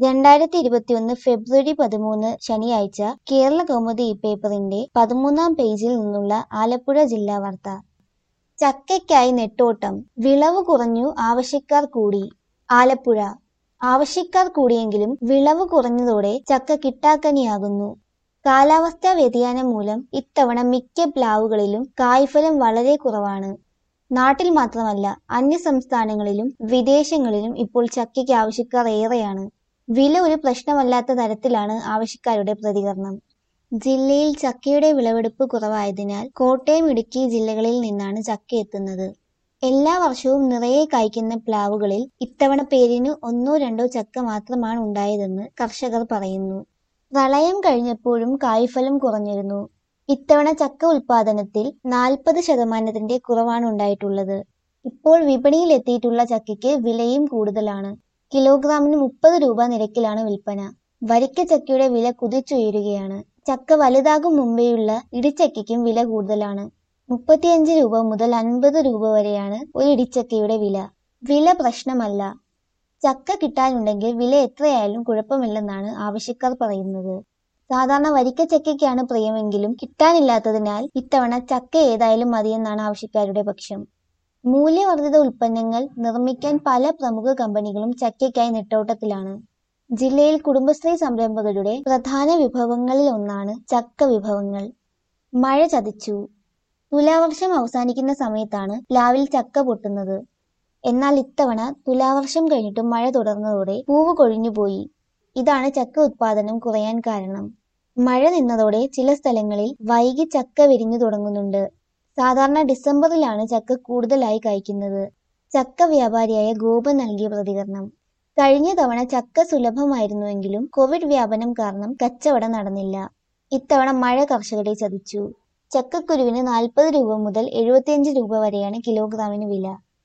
രണ്ടായിരത്തി ഇരുപത്തിയൊന്ന് ഫെബ്രുവരി പതിമൂന്ന് ശനിയാഴ്ച കേരള കൗമുദി ഈ പേപ്പറിന്റെ പതിമൂന്നാം പേജിൽ നിന്നുള്ള ആലപ്പുഴ ജില്ലാ വാർത്ത ചക്കയ്ക്കായി നെട്ടോട്ടം വിളവ് കുറഞ്ഞു ആവശ്യക്കാർ കൂടി ആലപ്പുഴ ആവശ്യക്കാർ കൂടിയെങ്കിലും വിളവ് കുറഞ്ഞതോടെ ചക്ക കിട്ടാക്കനിയാകുന്നു കാലാവസ്ഥാ വ്യതിയാനം മൂലം ഇത്തവണ മിക്ക പ്ലാവുകളിലും കായ്ഫലം വളരെ കുറവാണ് നാട്ടിൽ മാത്രമല്ല അന്യ സംസ്ഥാനങ്ങളിലും വിദേശങ്ങളിലും ഇപ്പോൾ ചക്കയ്ക്ക് ആവശ്യക്കാർ ഏറെയാണ് വില ഒരു പ്രശ്നമല്ലാത്ത തരത്തിലാണ് ആവശ്യക്കാരുടെ പ്രതികരണം ജില്ലയിൽ ചക്കയുടെ വിളവെടുപ്പ് കുറവായതിനാൽ കോട്ടയം ഇടുക്കി ജില്ലകളിൽ നിന്നാണ് ചക്ക എത്തുന്നത് എല്ലാ വർഷവും നിറയെ കായ്ക്കുന്ന പ്ലാവുകളിൽ ഇത്തവണ പേരിന് ഒന്നോ രണ്ടോ ചക്ക മാത്രമാണ് ഉണ്ടായതെന്ന് കർഷകർ പറയുന്നു പ്രളയം കഴിഞ്ഞപ്പോഴും കായ്ഫലം കുറഞ്ഞിരുന്നു ഇത്തവണ ചക്ക ഉൽപാദനത്തിൽ നാൽപ്പത് ശതമാനത്തിന്റെ കുറവാണ് ഉണ്ടായിട്ടുള്ളത് ഇപ്പോൾ വിപണിയിൽ എത്തിയിട്ടുള്ള ചക്കയ്ക്ക് വിലയും കൂടുതലാണ് കിലോഗ്രാമിന് മുപ്പത് രൂപ നിരക്കിലാണ് വിൽപ്പന വരിക്ക ചക്കയുടെ വില കുതിച്ചുയരുകയാണ് ചക്ക വലുതാകും മുമ്പേയുള്ള ഇടിച്ചക്കയ്ക്കും വില കൂടുതലാണ് മുപ്പത്തിയഞ്ച് രൂപ മുതൽ അൻപത് രൂപ വരെയാണ് ഒരു ഇടിച്ചക്കയുടെ വില വില പ്രശ്നമല്ല ചക്ക കിട്ടാനുണ്ടെങ്കിൽ വില എത്രയായാലും കുഴപ്പമില്ലെന്നാണ് ആവശ്യക്കാർ പറയുന്നത് സാധാരണ വരിക്ക ചക്കയ്ക്കാണ് പ്രിയമെങ്കിലും കിട്ടാനില്ലാത്തതിനാൽ ഇത്തവണ ചക്ക ഏതായാലും മതിയെന്നാണ് ആവശ്യക്കാരുടെ പക്ഷം മൂല്യവർദ്ധിത ഉൽപ്പന്നങ്ങൾ നിർമ്മിക്കാൻ പല പ്രമുഖ കമ്പനികളും ചക്കയ്ക്കായി നെട്ടോട്ടത്തിലാണ് ജില്ലയിൽ കുടുംബശ്രീ സംരംഭകരുടെ പ്രധാന വിഭവങ്ങളിൽ ഒന്നാണ് ചക്ക വിഭവങ്ങൾ മഴ ചതിച്ചു തുലാവർഷം അവസാനിക്കുന്ന സമയത്താണ് പ്ലാവിൽ ചക്ക പൊട്ടുന്നത് എന്നാൽ ഇത്തവണ തുലാവർഷം കഴിഞ്ഞിട്ടും മഴ തുടർന്നതോടെ പൂവ് കൊഴിഞ്ഞുപോയി ഇതാണ് ചക്ക ഉത്പാദനം കുറയാൻ കാരണം മഴ നിന്നതോടെ ചില സ്ഥലങ്ങളിൽ വൈകി ചക്ക വിരിഞ്ഞു തുടങ്ങുന്നുണ്ട് സാധാരണ ഡിസംബറിലാണ് ചക്ക കൂടുതലായി കായ്ക്കുന്നത് ചക്ക വ്യാപാരിയായ ഗോപൻ നൽകിയ പ്രതികരണം കഴിഞ്ഞ തവണ ചക്ക സുലഭമായിരുന്നുവെങ്കിലും കോവിഡ് വ്യാപനം കാരണം കച്ചവടം നടന്നില്ല ഇത്തവണ മഴ കർഷകരെ ചതിച്ചു ചക്കക്കുരുവിന് നാൽപ്പത് രൂപ മുതൽ എഴുപത്തിയഞ്ച് രൂപ വരെയാണ് കിലോഗ്രാമിന് വില